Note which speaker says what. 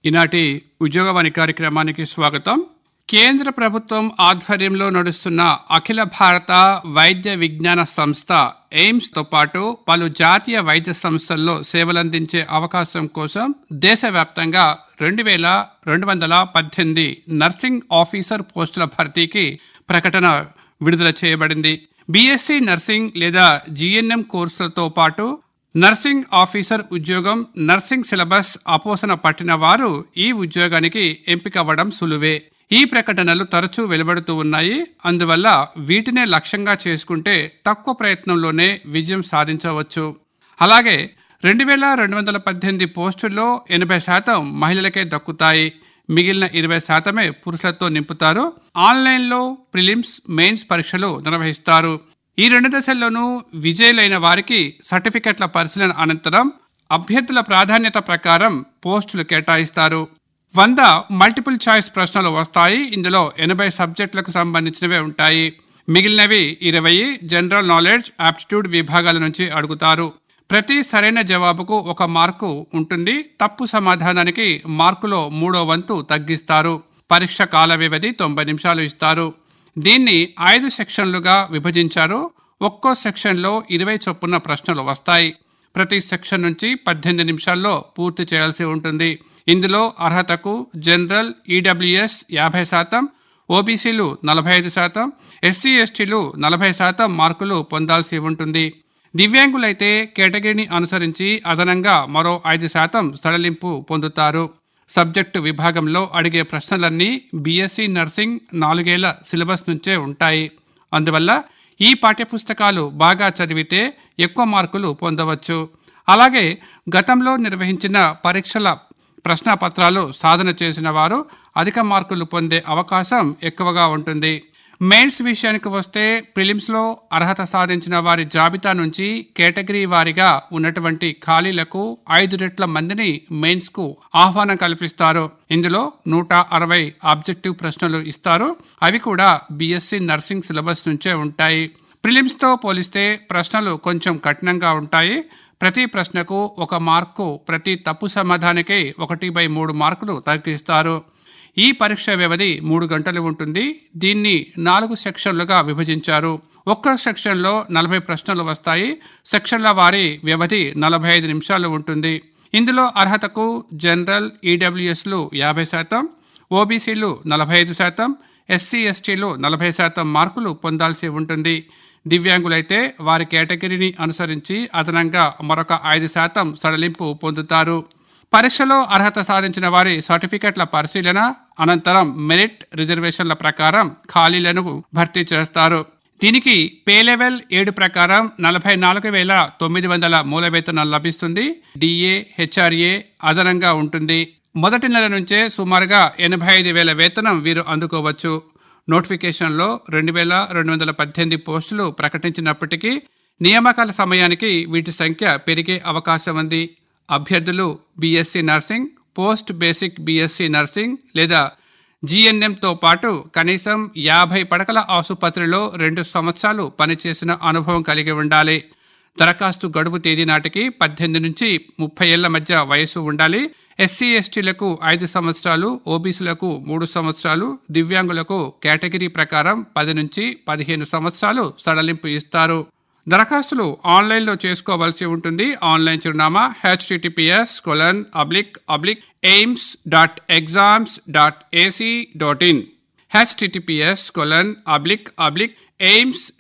Speaker 1: ఈనాటి ఉద్యోగవాణి కార్యక్రమానికి స్వాగతం కేంద్ర ప్రభుత్వం ఆధ్వర్యంలో నడుస్తున్న అఖిల భారత వైద్య విజ్ఞాన సంస్థ ఎయిమ్స్ తో పాటు పలు జాతీయ వైద్య సంస్థల్లో సేవలందించే అవకాశం కోసం దేశవ్యాప్తంగా రెండు వేల రెండు వందల పద్దెనిమిది నర్సింగ్ ఆఫీసర్ పోస్టుల భర్తీకి ప్రకటన విడుదల చేయబడింది బీఎస్సీ నర్సింగ్ లేదా జీఎన్ఎం కోర్సులతో పాటు నర్సింగ్ ఆఫీసర్ ఉద్యోగం నర్సింగ్ సిలబస్ అపోసన పట్టిన వారు ఈ ఉద్యోగానికి ఎంపికవ్వడం సులువే ఈ ప్రకటనలు తరచూ వెలువడుతూ ఉన్నాయి అందువల్ల వీటినే లక్ష్యంగా చేసుకుంటే తక్కువ ప్రయత్నంలోనే విజయం సాధించవచ్చు అలాగే రెండు వేల రెండు వందల పద్దెనిమిది పోస్టుల్లో ఎనభై శాతం మహిళలకే దక్కుతాయి మిగిలిన ఇరవై శాతమే పురుషులతో నింపుతారు ఆన్లైన్లో ప్రిలిమ్స్ మెయిన్స్ పరీక్షలు నిర్వహిస్తారు ఈ రెండు దశల్లోనూ విజయులైన వారికి సర్టిఫికెట్ల పరిశీలన అనంతరం అభ్యర్థుల ప్రాధాన్యత ప్రకారం పోస్టులు కేటాయిస్తారు వంద మల్టిపుల్ చాయిస్ ప్రశ్నలు వస్తాయి ఇందులో ఎనభై సబ్జెక్టులకు సంబంధించినవే ఉంటాయి మిగిలినవి ఇరవై జనరల్ నాలెడ్జ్ ఆప్టిట్యూడ్ విభాగాల నుంచి అడుగుతారు ప్రతి సరైన జవాబుకు ఒక మార్కు ఉంటుంది తప్పు సమాధానానికి మార్కులో మూడో వంతు తగ్గిస్తారు పరీక్ష కాల వ్యవధి తొంభై నిమిషాలు ఇస్తారు దీన్ని ఐదు సెక్షన్లుగా విభజించారు ఒక్కో సెక్షన్లో ఇరవై చొప్పున ప్రశ్నలు వస్తాయి ప్రతి సెక్షన్ నుంచి పద్దెనిమిది నిమిషాల్లో పూర్తి చేయాల్సి ఉంటుంది ఇందులో అర్హతకు జనరల్ ఈడబ్ల్యూఎస్ యాభై శాతం ఓబీసీలు నలభై ఐదు శాతం ఎస్సీ ఎస్టీలు నలభై శాతం మార్కులు పొందాల్సి ఉంటుంది దివ్యాంగులైతే కేటగిరీని అనుసరించి అదనంగా మరో ఐదు శాతం సడలింపు పొందుతారు సబ్జెక్టు విభాగంలో అడిగే ప్రశ్నలన్నీ బీఎస్సీ నర్సింగ్ నాలుగేళ్ల సిలబస్ నుంచే ఉంటాయి అందువల్ల ఈ పాఠ్యపుస్తకాలు బాగా చదివితే ఎక్కువ మార్కులు పొందవచ్చు అలాగే గతంలో నిర్వహించిన పరీక్షల ప్రశ్నపత్రాలు సాధన చేసిన వారు అధిక మార్కులు పొందే అవకాశం ఎక్కువగా ఉంటుంది మెయిన్స్ విషయానికి వస్తే ప్రిలిమ్స్లో అర్హత సాధించిన వారి జాబితా నుంచి కేటగిరీ వారిగా ఉన్నటువంటి ఖాళీలకు ఐదు రెట్ల మందిని మెయిన్స్కు ఆహ్వానం కల్పిస్తారు ఇందులో నూట అరవై ఆబ్జెక్టివ్ ప్రశ్నలు ఇస్తారు అవి కూడా బీఎస్సీ నర్సింగ్ సిలబస్ నుంచే ఉంటాయి ప్రిలిమ్స్తో పోలిస్తే ప్రశ్నలు కొంచెం కఠినంగా ఉంటాయి ప్రతి ప్రశ్నకు ఒక మార్కు ప్రతి తప్పు సమాధానానికి ఒకటి బై మూడు మార్కులు తగ్గిస్తారు ఈ పరీక్ష వ్యవధి మూడు గంటలు ఉంటుంది దీన్ని నాలుగు సెక్షన్లుగా విభజించారు ఒక్క సెక్షన్లో నలభై ప్రశ్నలు వస్తాయి సెక్షన్ల వారి వ్యవధి నలభై ఐదు నిమిషాలు ఉంటుంది ఇందులో అర్హతకు జనరల్ ఈడబ్ల్యూఎస్లు యాభై శాతం ఓబీసీలు నలభై ఐదు శాతం ఎస్సీ ఎస్టీలు నలభై శాతం మార్కులు పొందాల్సి ఉంటుంది దివ్యాంగులైతే వారి కేటగిరీని అనుసరించి అదనంగా మరొక ఐదు శాతం సడలింపు పొందుతారు పరీక్షలో అర్హత సాధించిన వారి సర్టిఫికెట్ల పరిశీలన అనంతరం మెరిట్ రిజర్వేషన్ల ప్రకారం ఖాళీలను భర్తీ చేస్తారు దీనికి పే లెవెల్ ఏడు ప్రకారం నలభై నాలుగు వేల తొమ్మిది వందల మూల వేతనం లభిస్తుంది డిఏ హెచ్ఆర్ఏ అదనంగా ఉంటుంది మొదటి నెల నుంచే సుమారుగా ఎనభై ఐదు వేల వేతనం వీరు అందుకోవచ్చు నోటిఫికేషన్లో రెండు వేల రెండు వందల పద్దెనిమిది పోస్టులు ప్రకటించినప్పటికీ నియామకాల సమయానికి వీటి సంఖ్య పెరిగే అవకాశం ఉంది అభ్యర్థులు BSc nursing post basic BSc nursing లేదా జీఎన్ఎంతో పాటు కనీసం యాభై పడకల ఆసుపత్రిలో రెండు సంవత్సరాలు పనిచేసిన అనుభవం కలిగి ఉండాలి దరఖాస్తు గడువు తేదీ నాటికి పద్దెనిమిది నుంచి ముప్పై ఏళ్ల మధ్య వయసు ఉండాలి ఎస్సీ ఎస్టీలకు ఐదు సంవత్సరాలు ఓబీసీలకు మూడు సంవత్సరాలు దివ్యాంగులకు కేటగిరీ ప్రకారం పది నుంచి పదిహేను సంవత్సరాలు సడలింపు ఇస్తారు దరఖాస్తులు ఆన్లైన్లో చేసుకోవాల్సి ఉంటుంది ఆన్లైన్ చిరునామా HTTPS colon oblique oblique AIIMS dot exams dot AC dot in HTTPS colon oblique oblique AIIMS